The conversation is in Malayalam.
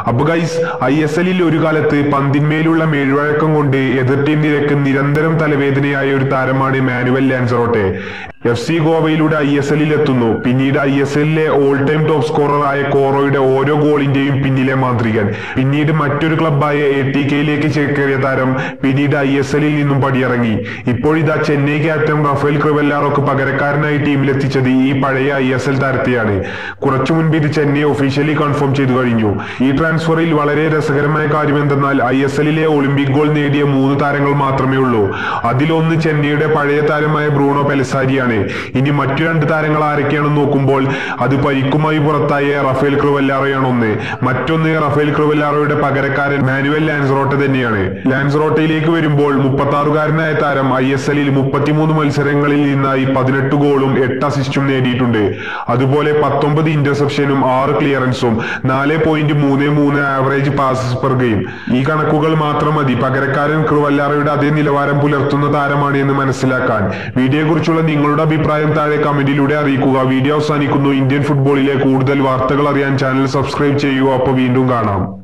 അപ്പൊ ഗൈസ് ഐ എസ് എല്ലിൽ ഒരു കാലത്ത് പന്തിന്മേലുള്ള മേൽവഴക്കം കൊണ്ട് എതിർ ടീം നിരക്ക് നിരന്തരം തലവേദനയായ ഒരു താരമാണ് മാനുവൽ ലാൻസറോട്ടെ എഫ് സി ഗോവയിലൂടെ ഐ എസ് എല്ലിൽ എത്തുന്നു പിന്നീട് ഐ എസ് എല്ലിലെ ഓൾ ടൈം ടോപ്പ് സ്കോറർ ആയ കോറോയുടെ ഓരോ ഗോളിന്റെയും പിന്നിലെ മാന്ത്രികൻ പിന്നീട് മറ്റൊരു ക്ലബായ എ ടി കെയിലേക്ക് ചേക്കേറിയ താരം പിന്നീട് ഐ എസ് എല്ലിൽ നിന്നും പടിയിറങ്ങി ഇപ്പോഴിതാ ചെന്നൈ ക്യാപ്റ്റൻ റഫേൽ ക്രിവെല്ലാറോക്ക് പകരക്കാരനായി ടീമിലെത്തിച്ചത് ഈ പഴയ ഐ എസ് എൽ താരത്തെയാണ് കുറച്ചു മുൻപ് ഇത് ചെന്നൈ ഒഫീഷ്യലി കൺഫേം ചെയ്തു കഴിഞ്ഞു ഈ ട്രാൻസ്ഫറിൽ വളരെ രസകരമായ കാര്യം എന്തെന്നാൽ ഐ എസ് എല്ലിലെ ഒളിമ്പിക് ഗോൾ നേടിയ മൂന്ന് താരങ്ങൾ മാത്രമേ ഉള്ളൂ അതിലൊന്ന് ചെന്നൈയുടെ പഴയ താരമായ ബ്രൂണോ പെലസാരിയാണ് ഇനി മറ്റു രണ്ട് താരങ്ങൾ ആരൊക്കെയാണെന്ന് നോക്കുമ്പോൾ അത് പരിക്കുമായി പുറത്തായ റഫേൽ ക്രിവെല്ലാറോയാണ് ഒന്ന് മറ്റൊന്ന് റഫേൽ ക്രിവെല്ലാറോയുടെ പകരക്കാരൻ മാനുവൽ ലാൻസറോട്ട തന്നെയാണ് ലാൻസറോട്ടയിലേക്ക് വരുമ്പോൾ മുപ്പത്തി ആറുകാരനായ താരം ഐ എസ് എല്ലിൽ മുപ്പത്തിമൂന്ന് മത്സരങ്ങളിൽ നിന്നായി പതിനെട്ട് ഗോളും എട്ട് അസിസ്റ്റും നേടിയിട്ടുണ്ട് അതുപോലെ പത്തൊമ്പത് ഇന്റർസെപ്ഷനും ആറ് ക്ലിയറൻസും നാല് പോയിന്റ് മൂന്ന് മൂന്ന് ആവറേജ് പാസസ് പെർ ഗെയിം ഈ കണക്കുകൾ മാത്രം മതി പകരക്കാരൻ ക്രിവല്ലാറയുടെ അതേ നിലവാരം പുലർത്തുന്ന താരമാണ് എന്ന് മനസ്സിലാക്കാൻ വീഡിയോയെക്കുറിച്ചുള്ള നിങ്ങളുടെ അഭിപ്രായം താഴെ കമന്റിലൂടെ അറിയിക്കുക വീഡിയോ അവസാനിക്കുന്നു ഇന്ത്യൻ ഫുട്ബോളിലെ കൂടുതൽ വാർത്തകൾ അറിയാൻ ചാനൽ സബ്സ്ക്രൈബ് ചെയ്യുക അപ്പോൾ വീണ്ടും കാണാം